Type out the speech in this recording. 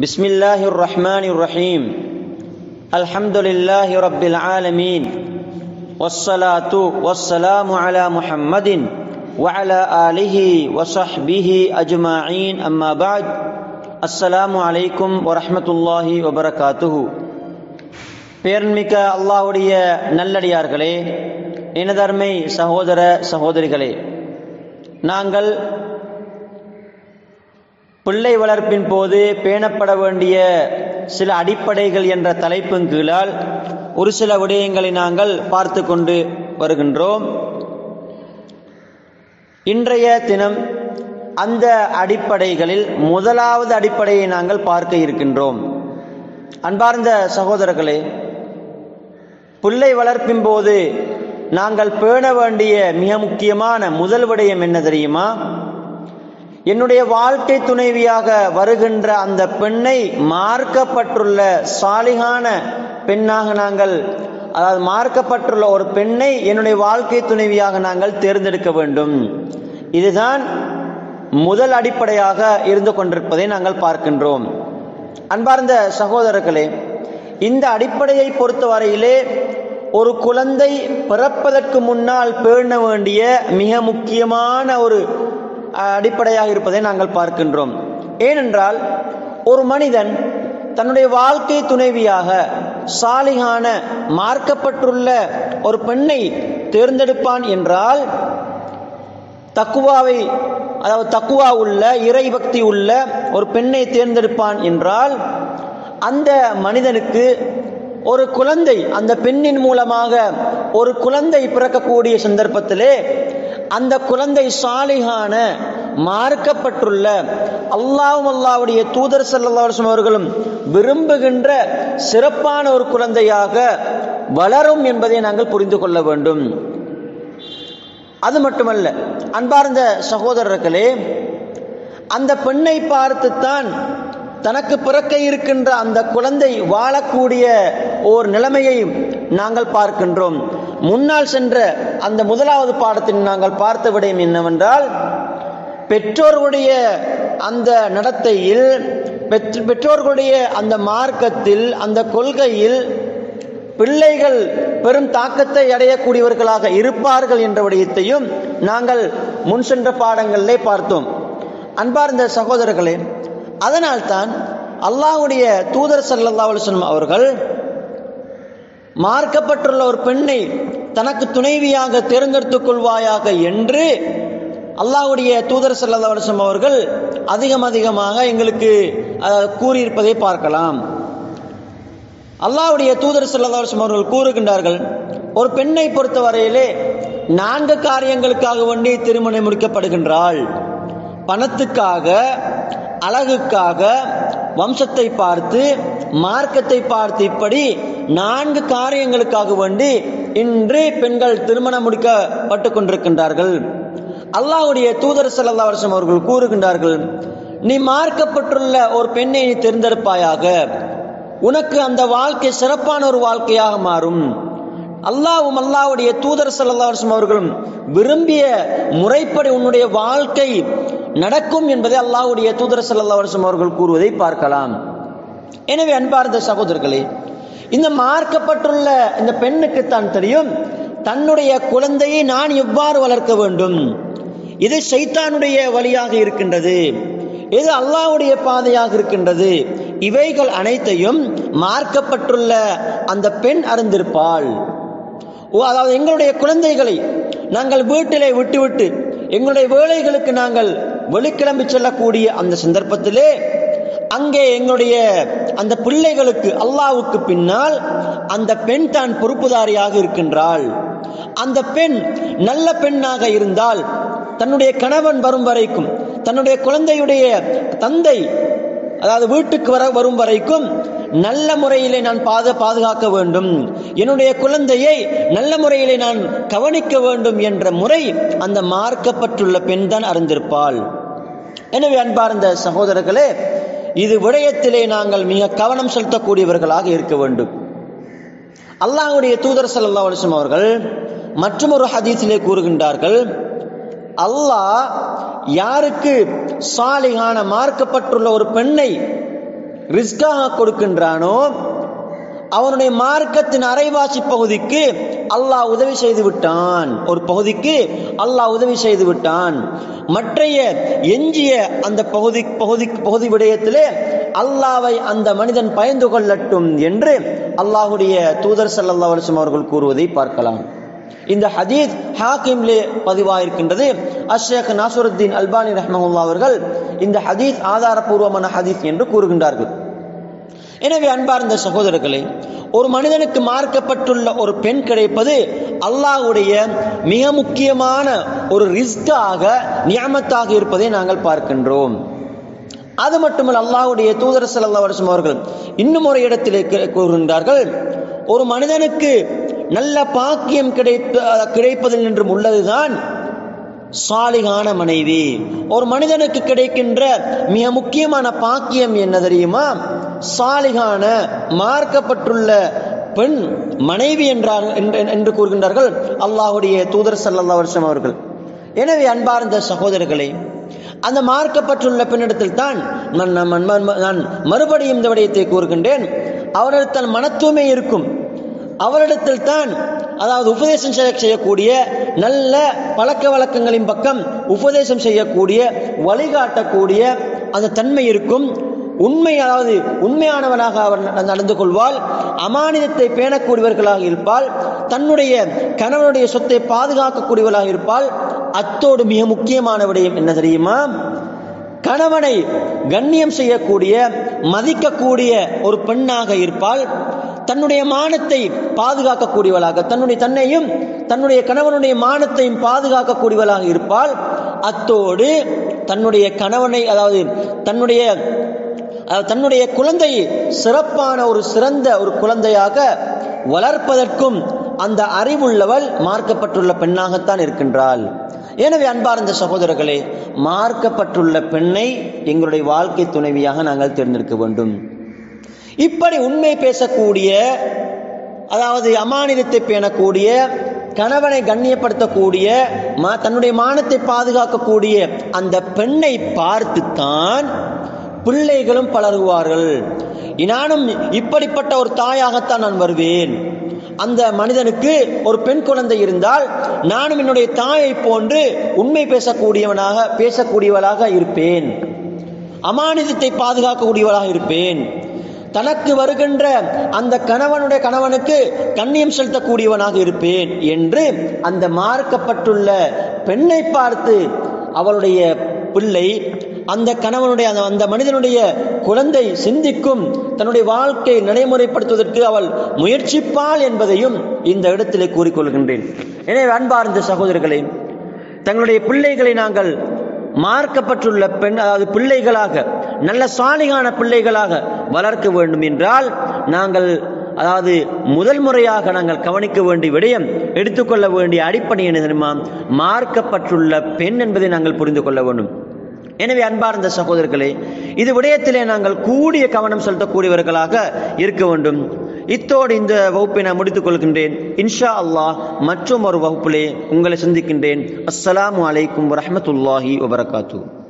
بسم الله الرحمن الرحيم الحمد لله رب العالمين والصلاة والسلام على محمد وعلى آله وصحبه أجمعين أما بعد السلام عليكم ورحمة الله وبركاته பேரன்மிக்க அல்லாஹ்வுடைய நல்லடியார்களே இனதர்மை சகோதர சகோதரிகளே நாங்கள் பிள்ளை வளர்ப்பின் போது பேணப்பட வேண்டிய சில அடிப்படைகள் என்ற தலைப்பின் கீழால் ஒரு சில விடயங்களை நாங்கள் பார்த்து கொண்டு வருகின்றோம் இன்றைய தினம் அந்த அடிப்படைகளில் முதலாவது அடிப்படையை நாங்கள் பார்க்க இருக்கின்றோம் அன்பார்ந்த சகோதரர்களே பிள்ளை வளர்ப்பின் போது நாங்கள் பேண வேண்டிய மிக முக்கியமான முதல் விடயம் என்ன தெரியுமா என்னுடைய வாழ்க்கை துணைவியாக வருகின்ற அந்த பெண்ணை மார்க்கப்பட்டுள்ள சாலிகான பெண்ணாக நாங்கள் அதாவது மார்க்கப்பட்டுள்ள ஒரு பெண்ணை என்னுடைய வாழ்க்கை துணைவியாக நாங்கள் தேர்ந்தெடுக்க வேண்டும் இதுதான் முதல் அடிப்படையாக இருந்து கொண்டிருப்பதை நாங்கள் பார்க்கின்றோம் அன்பார்ந்த சகோதரர்களே இந்த அடிப்படையை பொறுத்தவரையிலே ஒரு குழந்தை பிறப்பதற்கு முன்னால் பேண வேண்டிய மிக முக்கியமான ஒரு அடிப்படையாக இருப்பதை நாங்கள் பார்க்கின்றோம் ஏனென்றால் ஒரு மனிதன் தன்னுடைய வாழ்க்கை துணைவியாக சாலிகான மார்க்கப்பட்டுள்ள ஒரு பெண்ணை தேர்ந்தெடுப்பான் என்றால் தக்குவாவை அதாவது தக்குவா உள்ள இறை பக்தி உள்ள ஒரு பெண்ணை தேர்ந்தெடுப்பான் என்றால் அந்த மனிதனுக்கு ஒரு குழந்தை அந்த பெண்ணின் மூலமாக ஒரு குழந்தை பிறக்கக்கூடிய சந்தர்ப்பத்திலே அந்த குழந்தை சாலிகான மார்க்கப்பட்டுள்ள அல்லாவும் அல்லாவுடைய தூதர் சல்லாஸ்லம் அவர்களும் விரும்புகின்ற சிறப்பான ஒரு குழந்தையாக வளரும் என்பதை நாங்கள் புரிந்து கொள்ள வேண்டும் அது மட்டுமல்ல அன்பார்ந்த சகோதரர்களே அந்த பெண்ணை பார்த்துத்தான் தனக்கு பிறக்க இருக்கின்ற அந்த குழந்தை வாழக்கூடிய ஓர் நிலைமையை நாங்கள் பார்க்கின்றோம் முன்னால் சென்ற அந்த முதலாவது பாடத்தில் நாங்கள் பார்த்த விடயம் என்னவென்றால் பெற்றோர்களுடைய அந்த நடத்தையில் பெற்றோர்களுடைய அந்த மார்க்கத்தில் அந்த கொள்கையில் பிள்ளைகள் பெரும் தாக்கத்தை அடையக்கூடியவர்களாக இருப்பார்கள் என்ற விடயத்தையும் நாங்கள் முன் சென்ற பாடங்களிலே பார்த்தோம் அன்பார்ந்த சகோதரர்களே அதனால்தான் அல்லாஹுடைய தூதர் சல்லா அலுவலம் அவர்கள் மார்க்கப்பட்டுள்ள ஒரு பெண்ணை தனக்கு துணைவியாக தேர்ந்தெடுத்துக் கொள்வாயாக என்று அல்லாஹுடைய தூதர் சல்லா அலுவலம் அவர்கள் அதிகம் அதிகமாக எங்களுக்கு கூறியிருப்பதை பார்க்கலாம் அல்லாவுடைய தூதர் செல்லதாசம் அவர்கள் கூறுகின்றார்கள் ஒரு பெண்ணை பொறுத்தவரையிலே நான்கு காரியங்களுக்காக வேண்டி திருமணம் முடிக்கப்படுகின்றாள் பணத்துக்காக அழகுக்காக வம்சத்தை பார்த்து மார்க்கத்தை பார்த்து இப்படி நான்கு காரியங்களுக்காக வேண்டி இன்று பெண்கள் திருமணம் முடிக்கப்பட்டு கொண்டிருக்கின்றார்கள் அல்லாவுடைய தூதர் செல்லல்லா வருஷம் அவர்கள் கூறுகின்றார்கள் நீ மார்க்கப்பட்டுள்ள ஒரு பெண்ணை நீ தேர்ந்தெடுப்பாயாக உனக்கு அந்த வாழ்க்கை சிறப்பான ஒரு வாழ்க்கையாக மாறும் அல்லாவும் அல்லாவுடைய தூதர் சல்லாஸ்லம் அவர்களும் விரும்பிய முறைப்படி உன்னுடைய வாழ்க்கை நடக்கும் என்பதை அல்லாவுடைய தூதர் சல்லா வருஷம் அவர்கள் கூறுவதை பார்க்கலாம் எனவே அன்பார்ந்த சகோதரர்களே இந்த மார்க்கப்பட்டுள்ள இந்த பெண்ணுக்கு தான் தெரியும் தன்னுடைய குழந்தையை நான் எவ்வாறு வளர்க்க வேண்டும் இது சைத்தானுடைய வழியாக இருக்கின்றது இது அல்லாவுடைய பாதையாக இருக்கின்றது இவைகள் அனைத்தையும் மார்க்கப்பட்டுள்ள அந்த பெண் அறிந்திருப்பாள் அதாவது எங்களுடைய குழந்தைகளை நாங்கள் வீட்டிலே விட்டுவிட்டு எங்களுடைய வேலைகளுக்கு நாங்கள் வெளிக்கிளம்பி செல்லக்கூடிய அந்த சந்தர்ப்பத்திலே அங்கே எங்களுடைய அந்த பிள்ளைகளுக்கு அல்லாவுக்கு பின்னால் அந்த பெண் தான் பொறுப்புதாரியாக இருக்கின்றாள் அந்த பெண் நல்ல பெண்ணாக இருந்தால் தன்னுடைய கணவன் வரும் வரைக்கும் தன்னுடைய குழந்தையுடைய தந்தை அதாவது வீட்டுக்கு வர வரும் வரைக்கும் நல்ல முறையிலே நான் பாத பாதுகாக்க வேண்டும் என்னுடைய குழந்தையை நல்ல முறையிலே நான் கவனிக்க வேண்டும் என்ற முறை அந்த மார்க்கப்பட்டுள்ள பெண் தான் அறிந்திருப்பாள் எனவே அன்பார்ந்த சகோதரர்களே இது விடயத்திலே நாங்கள் மிக கவனம் செலுத்தக்கூடியவர்களாக இருக்க வேண்டும் அல்லாஹுடைய தூதர் சல்லா அலிஸ்லம் அவர்கள் மற்றும் ஒரு ஹதீஸிலே கூறுகின்றார்கள் அல்லாஹ் யாருக்கு சாலிகான மார்க்கப்பட்டுள்ள ஒரு பெண்ணை ரிஸ்காக கொடுக்கின்றானோ அவனுடைய மார்க்கத்தின் அரைவாசி பகுதிக்கு அல்லாஹ் உதவி செய்து விட்டான் ஒரு பகுதிக்கு அல்லாஹ் உதவி செய்து விட்டான் மற்றைய எஞ்சிய அந்த பகுதி பகுதி பகுதி விடயத்திலே அல்லாவை அந்த மனிதன் பயந்து கொள்ளட்டும் என்று அல்லாஹுடைய தூதர் சல்லா அலிஸ்லம் அவர்கள் கூறுவதை பார்க்கலாம் இந்த ஹதீத் ஹாக்கிம்லே பதிவாயிருக்கின்றது அஷேக் நாசுருத்தீன் அல்பானி ரஹ்மஹுல்லா அவர்கள் இந்த ஹதீத் ஆதாரபூர்வமான ஹதீத் என்று கூறுகின்றார்கள் எனவே அன்பார்ந்த சகோதரர்களே ஒரு மனிதனுக்கு மார்க்கப்பட்டுள்ள ஒரு பெண் கிடைப்பது அல்லாஹ்வுடைய மிக முக்கியமான ஒரு ரிஸ்காக நியமத்தாக இருப்பதை நாங்கள் பார்க்கின்றோம் அது மட்டுமல்ல அல்லாஹ்வுடைய தூதர் ஸல்லல்லாஹு அலைஹி வஸல்லம் அவர்கள் இன்னும் ஒரு இடத்திலே கூ- கூறுகின்றார்கள் ஒரு மனிதனுக்கு நல்ல பாக்கியம் கிடைப்ப கிடைப்பதில் நின்றும் உள்ளதுதான் சாலிகான மனைவி ஒரு மனிதனுக்கு கிடைக்கின்ற மிக முக்கியமான பாக்கியம் என்ன தெரியுமா சாலிகான மார்க்கப்பட்டுள்ள பெண் மனைவி என்றார் என்று- என்று கூறுகின்றார்கள் அல்லாஹுடைய தூதர் ஸல்லல்லாஹு அலைஹி வஸல்லம் அவர்கள் எனவே அன்பார்ந்த சகோதரர்களே அந்த மார்க்கப்பட்டுள்ள பெண்ணிடத்தில் தான் நான் நான் மன்- நான் மறுபடியும் இந்த விடயத்தை கூறுகின்றேன் அவரிடத்தில் மனத்துவமே இருக்கும் அவரிடத்தில் தான் அதாவது உபதேசம் செய்ய- செய்யக்கூடிய நல்ல பழக்க வழக்கங்களின் பக்கம் உபதேசம் செய்யக்கூடிய வழிகாட்டக்கூடிய அந்த தன்மை இருக்கும் உண்மை அதாவது உண்மையானவனாக அவர் ந- நடந்து கொள்வாள் அமானிதத்தை பேணக்கூடியவர்களாக இருப்பாள் தன்னுடைய கணவனுடைய சொத்தை பாதுகாக்கக்கூடியவளாக இருப்பாள் அத்தோடு மிக முக்கியமான விடயம் என்ன தெரியுமா கணவனை கண்ணியம் செய்யக்கூடிய மதிக்கக்கூடிய ஒரு பெண்ணாக இருப்பாள் தன்னுடைய மானத்தை பாதுகாக்கக்கூடியவளாக தன்னுடைய தன்னையும் தன்னுடைய கணவனுடைய மானத்தையும் பாதுகாக்கக்கூடியவளாக இருப்பாள் அத்தோடு தன்னுடைய கணவனை அதாவது தன்னுடைய அதாவது தன்னுடைய குழந்தை சிறப்பான ஒரு சிறந்த ஒரு குழந்தையாக வளர்ப்பதற்கும் அந்த அறிவுள்ளவள் மார்க்கப்பட்டுள்ள பெண்ணாகத்தான் இருக்கின்றாள் எனவே அன்பார்ந்த சகோதரர்களே மார்க்கப்பட்டுள்ள பெண்ணை எங்களுடைய வாழ்க்கை துணைவியாக நாங்கள் தேர்ந்தெடுக்க வேண்டும் இப்படி உண்மை பேசக்கூடிய அதாவது அமானிதத்தை பேணக்கூடிய கணவனை கண்ணியப்படுத்தக்கூடிய மா- தன்னுடைய மானத்தை பாதுகாக்கக்கூடிய அந்த பெண்ணை பார்த்துத்தான் பிள்ளைகளும் பலருவார்கள் நானும் இப்படிப்பட்ட ஒரு தாயாகத்தான் நான் வருவேன் அந்த மனிதனுக்கு ஒரு பெண் குழந்தை இருந்தால் நானும் என்னுடைய தாயை போன்று உண்மை பேசக்கூடியவனாக பேசக்கூடியவளாக இருப்பேன் அமானிதத்தை பாதுகாக்கக்கூடியவளாக இருப்பேன் தனக்கு வருகின்ற அந்த கணவனுடைய கணவனுக்கு கண்ணியம் செலுத்தக்கூடியவனாக இருப்பேன் என்று அந்த மார்க்கப்பட்டுள்ள பெண்ணை பார்த்து அவளுடைய பிள்ளை அந்த கணவனுடைய அந்த அந்த மனிதனுடைய குழந்தை சிந்திக்கும் தன்னுடைய வாழ்க்கை நடைமுறைப்படுத்துவதற்கு அவள் முயற்சிப்பாள் என்பதையும் இந்த இடத்திலே கூறிக்கொள்கின்றேன் எனவே அன்பார்ந்த சகோதரர்களே தங்களுடைய பிள்ளைகளை நாங்கள் மார்க்கப்பட்டுள்ள பெண் அதாவது பிள்ளைகளாக நல்ல சாலிகான பிள்ளைகளாக வளர்க்க வேண்டும் என்றால் நாங்கள் அதாவது முதல் முறையாக நாங்கள் கவனிக்க வேண்டிய விடயம் எடுத்துக்கொள்ள வேண்டிய அடிப்படை என்ன தெரியுமா மார்க்கப்பட்டுள்ள பெண் என்பதை நாங்கள் புரிந்து கொள்ள வேண்டும் எனவே அன்பார்ந்த சகோதரர்களே இது விடயத்திலே நாங்கள் கூடிய கவனம் செலுத்தக்கூடியவர்களாக இருக்க வேண்டும் இத்தோடு இந்த வகுப்பை நான் முடித்துக் கொள்கின்றேன் இன்ஷா அல்லாஹ் மற்றும் ஒரு வகுப்பிலே உங்களை சந்திக்கின்றேன் அஸ்ஸலாமு அலைக்கும் வரஹ்மத்துல்லாஹி வபரகாத்து